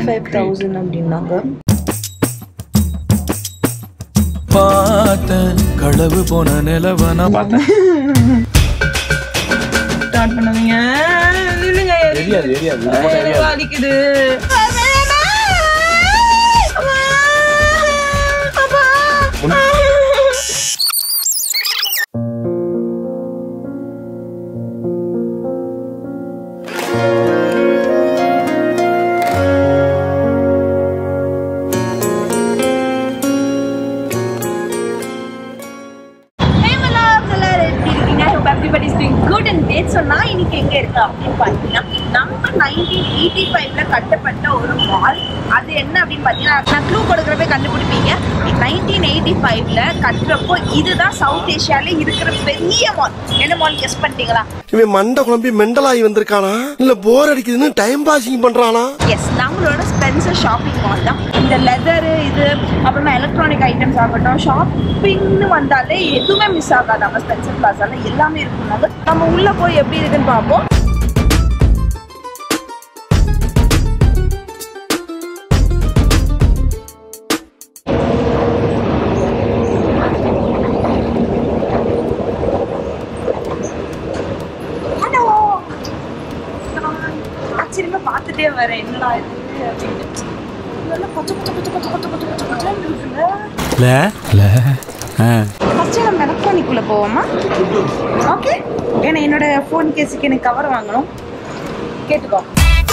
Five thousand அப்படின்னாங்க பார்த்தேன் களவு போன நிலவன பார்த்தேன் ஸ்டார்ட் பண்ணுவீங்க நில்லுங்க தெரியாது தெரியாது இது போட்டா தெரியாது. வலிக்குது Hey my loves, எல்லாரும் எப்படி இருக்கீங்க? I hope everybody is doing good and great. So, நான் இன்னைக்கு எங்க இருக்கேன் அப்படின்னு பார்த்தீங்கன்னா, நம்ம 1985 ல கட்டப்பட்ட ஒரு mall. அது என்ன அப்படின்னு பார்த்தீங்கன்னா, நான் clue கொடுக்கறப்ப கண்டுபிடிப்பீங்க. 1985 ல கட்டுறப்போ இதுதான் சவுத் ஏசியால இருக்கிற பெரிய மால் என்ன மால் கெஸ் பண்ணிட்டீங்களா இவன் மண்டை குழம்பி மெண்டலாகி வந்திருக்கானா இல்ல போர் அடிக்குதுன்னு டைம் பாசிங் பண்றானா எஸ் நம்மளோட ஸ்பென்சர் ஷாப்பிங் மால் தான் இந்த லெதரு இது அப்புறமா எலக்ட்ரானிக் ஐட்டம்ஸ் ஆகட்டும் ஷாப்பிங்னு வந்தாலே எதுவுமே மிஸ் ஆகாது நம்ம ஸ்பென்சர் பிளாஸால எல்லாமே இருக்குனாங்க நம்ம உள்ள போய் எப்படி இருக்குன்னு பார்ப்போம் ஹலோ ஆச்சரியமா பார்த்துட்டே வரேன் என்னடா இது அப்படின்னு இதெல்லாம் கொச்ச கொச்ச கொச்ச கொச்ச கொச்ச கொச்ச கொச்ச கொச்சன்னு இருக்குல்ல ஃபர்ஸ்ட் நம்ம எலக்ட்ரானிக் உள்ள போவோமா ஓகே ஏன்னா என்னோட ஃபோன் கேஸுக்கு எனக்கு கவர் வாங்கணும் கேட்டுக்கோ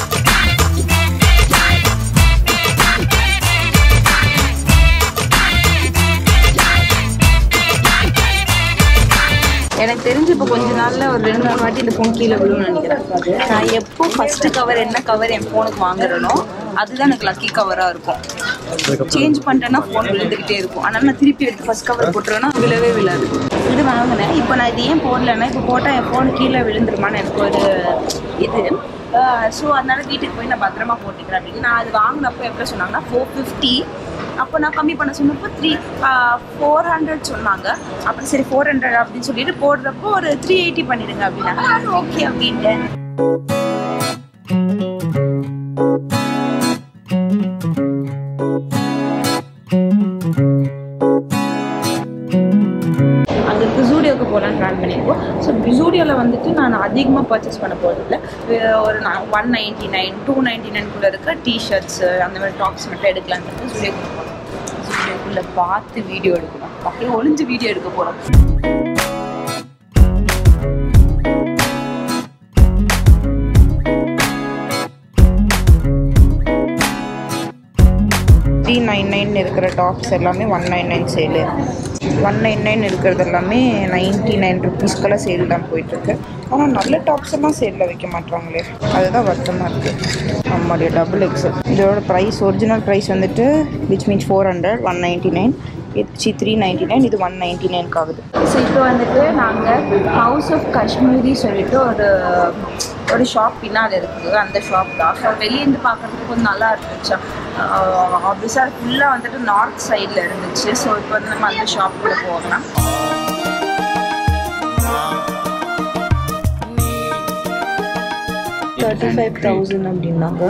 எனக்கு தெரிஞ்சு இப்போ கொஞ்ச நாள்ல ஒரு ரெண்டு நாள் வாட்டி இந்த ஃபோன் கீழே விழுன்னு நினைக்கிறேன் நான் எப்போ ஃபர்ஸ்ட் கவர் என்ன கவர் என் ஃபோனுக்கு வாங்குறேனோ அதுதான் எனக்கு லக்கி கவரா இருக்கும் சேஞ்ச் பண்ணிட்டேன்னா ஃபோன் விழுந்துகிட்டே இருக்கும் அதனால நான் திருப்பி எடுத்து ஃபர்ஸ்ட் கவர் போட்டுருவேன்னா விழவே விழாது இது வாங்கினேன் இப்போ நான் இது ஏன் போடலன்னா இப்போ போட்டால் என் ஃபோன் கீழே விழுந்துருமான்னு எனக்கு ஒரு இது ஸோ அதனால வீட்டுக்கு போய் நான் பத்திரமா போட்டுக்கிறேன் அப்படின்னு நான் அது வாங்கினப்போ எவ்வளோ சொன்னாங்கன்னா ஃபோர் ஃபிஃப்டி அப்போ நான் கம்மி பண்ண சொன்னப்போ த்ரீ ஃபோர் ஹண்ட்ரட் சொன்னாங்க அப்புறம் சரி ஃபோர் ஹண்ட்ரட் அப்படின்னு சொல்லிட்டு போடுறப்போ ஒரு த்ரீ எயிட்டி பண்ணிடுங்க அப்படின்னாங்க நான் ஓகே அப்படின்ட்டேன் அங்கே இருக்க ஜூடியோக்கு போகலான்னு பிளான் பண்ணியிருக்கோம் ஸோ ஜூடியோவில் வந்துட்டு நான் அதிகமாக பர்ச்சேஸ் பண்ண போகிறதில்ல ஒரு one ninety nine two ninety நைன்குள்ளே இருக்க டிஷர்ட்ஸு அந்த மாதிரி டாப்ஸ் மட்டும் எடுக்கலான்னு ஜூடியோக்கு போகிறோம் ஜூடியோக்குள்ளே பார்த்து வீடியோ எடுக்கணும் அப்படியே ஒளிஞ்சு வீடியோ எடுக்க போகிறோம் த்ரீ நைன் நைன் இருக்கிற டாப்ஸ் எல்லாமே one nine nine sale one nine nine இருக்கிறது எல்லாமே நைன்ட்டி நைன் ருபீஸ்க்கெல்லாம் சேல் தான் போயிட்டுருக்கு ஆனால் நல்ல டாப்ஸ் எல்லாம் சேலில் வைக்க மாட்டாங்களே அதுதான் வருத்தமாக இருக்குது நம்மளுடைய டபுள் எக்ஸல் இதோட ப்ரைஸ் ஒரிஜினல் ப்ரைஸ் வந்துட்டு which means four hundred one ninety nine see three ninety nine இது ஒன் நைன்ட்டி நைனுக்கு ஆகுது ஸோ இப்போ வந்துட்டு நாங்கள் ஹவுஸ் ஆஃப் காஷ்மீரி சொல்லிட்டு ஒரு ஒரு ஷாப் பின்னால் இருக்குது அந்த ஷாப் தான் ஸோ வெளியேருந்து பார்க்குறதுக்கு கொஞ்சம் நல்லா இருந்துச்சு ஆப்வியஸாக ஃபுல்லாக வந்துட்டு நார்த் சைடில் இருந்துச்சு ஸோ இப்போ வந்து நம்ம அந்த ஷாப்புக்குள்ளே போகலாம் தேர்ட்டி ஃபைவ் தௌசண்ட் அப்படின்னாங்க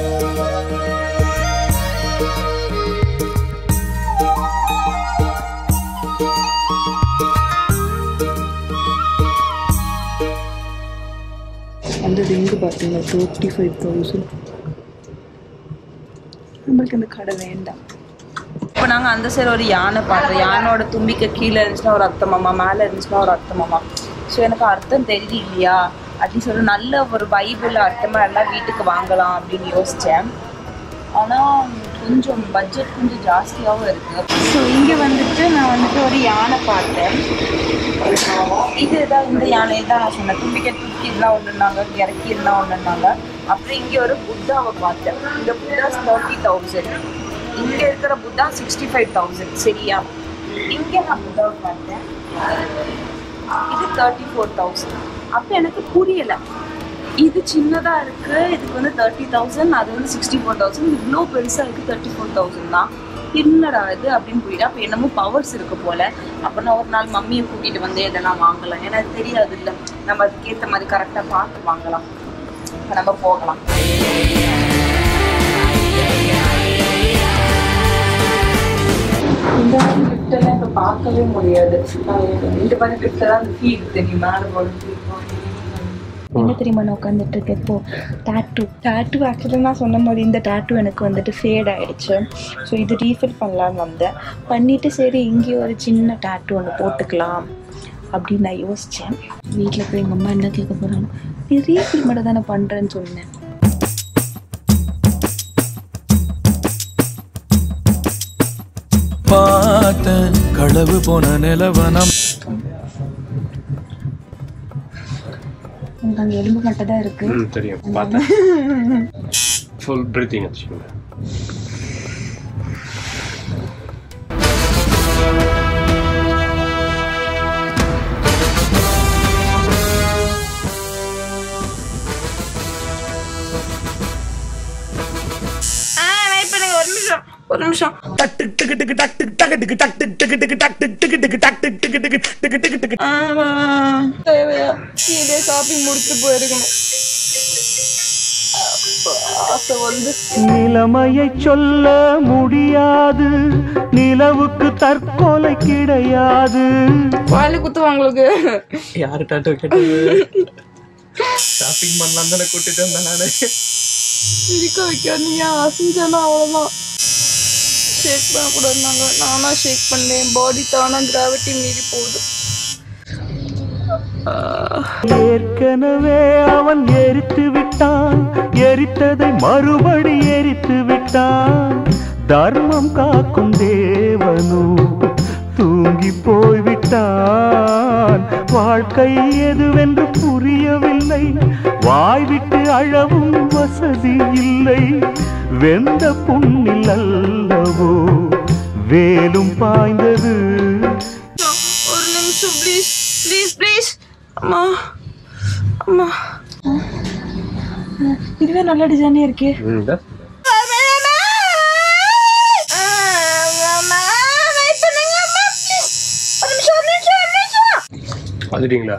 அந்த எங்கே பார்த்தீங்கன்னா தேர்ட்டி ஃபைவ் தௌசண்ட் நம்மளுக்கு அந்த கடை வேண்டாம் இப்போ நாங்கள் அந்த சைடு ஒரு யானை பார்த்தோம் யானோட தும்பிக்கை கீழே இருந்துச்சுன்னா ஒரு அர்த்தமாமா மேலே இருந்துச்சுன்னா ஒரு அர்த்தமாமா ஸோ எனக்கு அர்த்தம் தெரியலையா அப்படின்னு சொல்லி நல்ல ஒரு பைபிள் அர்த்தமாக எல்லாம் வீட்டுக்கு வாங்கலாம் அப்படின்னு யோசித்தேன் ஆனால் கொஞ்சம் பட்ஜெட் கொஞ்சம் ஜாஸ்தியாகவும் இருக்குது ஸோ இங்கே வந்துட்டு நான் வந்துட்டு ஒரு யானை பார்த்தேன் இதுதான் இந்த யானை தான் நான் சொன்னேன் தும்பிக்கை தூக்கி இதெல்லாம் ஒன்றுனாங்க இறக்கி இதெல்லாம் ஒன்றுனாங்க அப்புறம் இங்கே ஒரு புத்தாவை பார்த்தேன் இந்த புத்தா தேர்ட்டி தௌசண்ட் இங்கே இருக்கிற புத்தா சிக்ஸ்டி ஃபைவ் தௌசண்ட் சரியா இங்கே நான் புத்தாவை பார்த்தேன் இது தேர்ட்டி ஃபோர் தௌசண்ட் அப்போ எனக்கு புரியலை இது சின்னதாக இருக்குது இதுக்கு வந்து தேர்ட்டி தௌசண்ட் அது வந்து சிக்ஸ்டி ஃபோர் தௌசண்ட் இவ்வளோ பெருசாக இருக்குது தேர்ட்டி ஃபோர் தௌசண்ட் தான் என்னடா இது அப்படின்னு புரியுது அப்போ என்னமோ பவர்ஸ் இருக்கு போல அப்போ நான் ஒரு நாள் மம்மியை கூட்டிகிட்டு வந்து இதெல்லாம் வாங்கலாம் ஏன்னா அது தெரியாது இல்லை நம்ம அதுக்கேற்ற மாதிரி கரெக்டாக பார்த்து வாங்கலாம் இப்போ நம்ம போகலாம் இந்த மாதிரி gift எல்லாம் இப்ப பார்க்கவே முடியாது அஹ் இந்த மாதிரி gift எல்லாம் அந்த ஃபீல் தெரியுமா என்ன தெரியுமா நான் உட்காந்துட்டு இருக்கேன் இப்போ டேட்டு டேட்டு ஆக்சுவலி நான் சொன்ன மாதிரி இந்த டேட்டு எனக்கு வந்துட்டு ஃபேட் ஆயிடுச்சு ஸோ இது ரீஃபில் பண்ணலான்னு வந்தேன் பண்ணிட்டு சரி இங்கே ஒரு சின்ன டேட்டு ஒன்று போட்டுக்கலாம் அப்படின்னு நான் யோசித்தேன் வீட்டில் போய் எங்கள் அம்மா என்ன கேட்க போகிறாங்க நீ ரீஃபில் மட்டும் தானே பண்ணுறேன்னு சொன்னேன் பார்த்தேன் களவு போன நிலவனம் எனக்கு அங்கே எலும்பு மட்டும் தான் இருக்குது ம் தெரியும் பார்த்தேன் ஃபுல் பிரீத்திங் வச்சுக்கோங்க வெயிட் பண்ணுங்க ஒரு நிமிஷம் ஒரு நிமிஷம் ஆமா. தேவையா இதே ஷாப்பிங் முடிச்சுட்டு போயிருக்கணும் அப்பா, ஆசை வந்து நிலைமையை சொல்ல முடியாது நிலவுக்கு தற்கொலை கிடையாது வாலி குத்துவா உங்களுக்கு யாரு டாட்டோ கேட்டது ஷாப்பிங் பண்ணலாம் தானே கூட்டிட்டு வந்தேன் நானு சிரிக்க வைக்காதீங்க அசைஞ்சாலும் அவ்வளோதான் ஷேக் பண்ணக்கூடாதுனாங்க நானா ஷேக் பண்ணேன் பாடி தானா கிராவிட்டி மீறி போகுது ஏற்கனவே அவன் எரித்து விட்டான் எரித்ததை மறுபடி எரித்து விட்டான் தர்மம் காக்கும் தேவனு தூங்கி போய்விட்டான் வாழ்க்கை எதுவென்று புரியவில்லை வாய் விட்டு அழவும் வசதி இல்லை வெந்த புண்ணில் அல்லவோ வேலும் பாய்ந்தது ஒரு நிமிஷம் ப்ளீஸ் ப்ளீஸ் ப்ளீஸ் அம்மா அம்மா இதுவே நல்ல டிசைனே இருக்கே ம் இதா. பார்த்துட்டீங்களா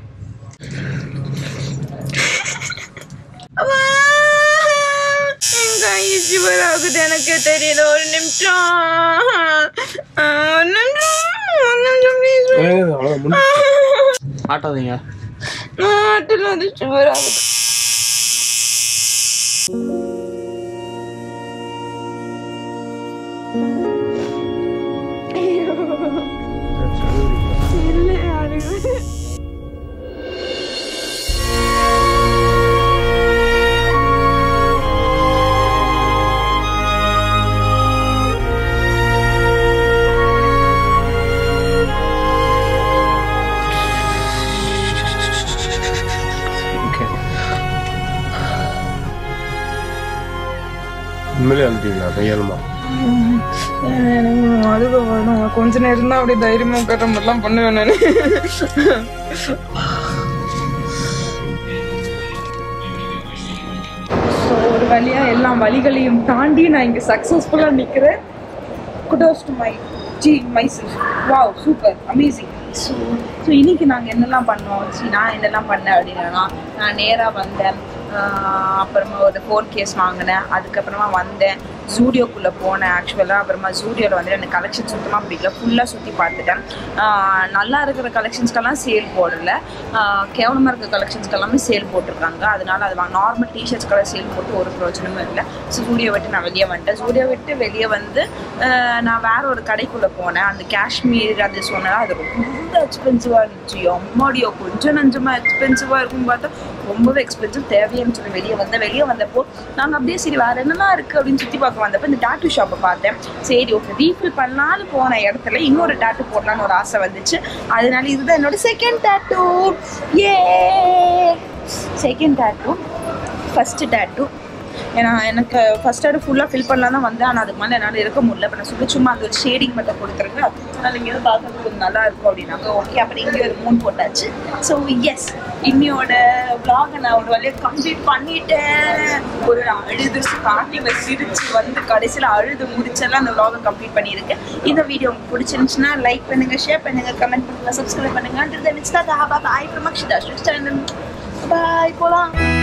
ஷிவர் ஆகுது எனக்கு தெரியல ஒரு நிமிஷம் ஒரு நிமிஷம் ஒரு நிமிஷம் ப்ளீஸ் ஏங்க, அவ்வளவுதான் முடிஞ்சுச்சு. ஆட்டாதீங்க நாட்டில் வந்து ஷிவர் ஆகுது இல்லை யாருக்கு உண்மையிலே அழுட்டீங்களா கையாலுமா எனக்கு அழுக வரும் கொஞ்ச நேரம் தான் அப்படியே தைரியமா உட்கார மாதிரிலாம் பண்ணுவேன் நான் ஸோ ஒரு வழியா எல்லா வழிகளையும் தாண்டி நான் இங்க சக்சஸ்ஃபுல்லா நிக்கிறேன் குடோஸ் டு மை ஜி myself wow super amazing so so இன்னைக்கு நாங்கள் என்னெல்லாம் பண்ணோம் சி நான் என்னெல்லாம் பண்ணேன் அப்படின்னா நான் நேராக வந்தேன் ஆஹ் அப்புறமா ஒரு ஃபோன் கேஸ் வாங்கினேன் அதுக்கப்புறமா வந்தேன் ஜூடியோக்குள்ளே போனேன் ஆக்சுவலாக அப்புறமா ஜூடியோவில் வந்து எனக்கு கலெக்ஷன் சுத்தமாக பிடிக்கல ஃபுல்லாக சுற்றி பார்த்துட்டேன் ஆஹ் நல்லா இருக்கிற கலெக்ஷன்ஸ்க்கெல்லாம் சேல் போடல ஆஹ் கேவலமாக இருக்கிற கலெக்ஷன்ஸ்க்கெல்லாமே சேல் போட்டிருக்காங்க அதனால அது நார்மல் டிஷர்ட்ஸ்க்கெல்லாம் சேல் போட்டு ஒரு பிரயோஜனமும் இல்லை ஸோ ஜூடியோ விட்டு நான் வெளியே வந்துட்டேன் ஜூடியோ விட்டு வெளியே வந்து ஆஹ் நான் வேற ஒரு கடைக்குள்ளே போனேன் அந்த காஷ்மீர் அது சொன்னேன் அது ரொம்ப எக்ஸ்பென்சிவாக இருந்துச்சு அம்மாடியோ கொஞ்சம் நஞ்சமாக எக்ஸ்பென்சிவாக இருக்குன்னு பார்த்தா ரொம்பவே எக்ஸ்பென்சிவ் தேவையான்னு சொல்லி வெளியே வந்தேன் வெளியே வந்தப்போ நாங்கள் அப்படியே சரி வேற என்னெல்லாம் இருக்குது அப்படின்னு சுற்றி பார்க்க வந்தப்போ இந்த டாட்டூ ஷாப்பை பார்த்தேன் சரி ஓகே ரீஃபில் பண்ணலான்னு போன இடத்துல இன்னொரு டாட்டூ போடலான்னு ஒரு ஆசை வந்துச்சு அதனால இதுதான் என்னோட செகண்ட் டாட்டூ ஏ செகண்ட் டாட்டூ ஃபஸ்ட்டு டாட்டூ ஏன்னா எனக்கு ஃபர்ஸ்ட் ஆர்டர் ஃபுல்லாக ஃபில் பண்ணலாம் தான் வந்தேன் ஆனால் அதுக்கு மேலே என்னால் இருக்க முடியல இப்போ நான் சொல்லி சும்மா அந்த ஒரு ஷேடிங் மட்டும் கொடுத்துருங்க அதனால் இங்கே பார்க்கறதுக்கு கொஞ்சம் நல்லா இருக்கும் அப்படின்னாங்க ஓகே அப்புறம் இங்கே ஒரு மூணு போட்டாச்சு ஸோ எஸ் இன்னியோட vlog நான் ஒரு வழியாக கம்ப்ளீட் பண்ணிட்டேன் ஒரு அழுது ஸ்டார்டிங்கில் சிரிச்சு வந்து கடைசியில் அழுது முடிச்செல்லாம் அந்த vlog கம்ப்ளீட் பண்ணியிருக்கேன் இந்த வீடியோ உங்களுக்கு பிடிச்சிருந்துச்சுன்னா லைக் பண்ணுங்க ஷேர் பண்ணுங்க கமெண்ட் பண்ணுங்க சப்ஸ்கிரைப் பண்ணுங்க பாய் ஃப்ரம் அக்ஷிதா பாய் போலாம்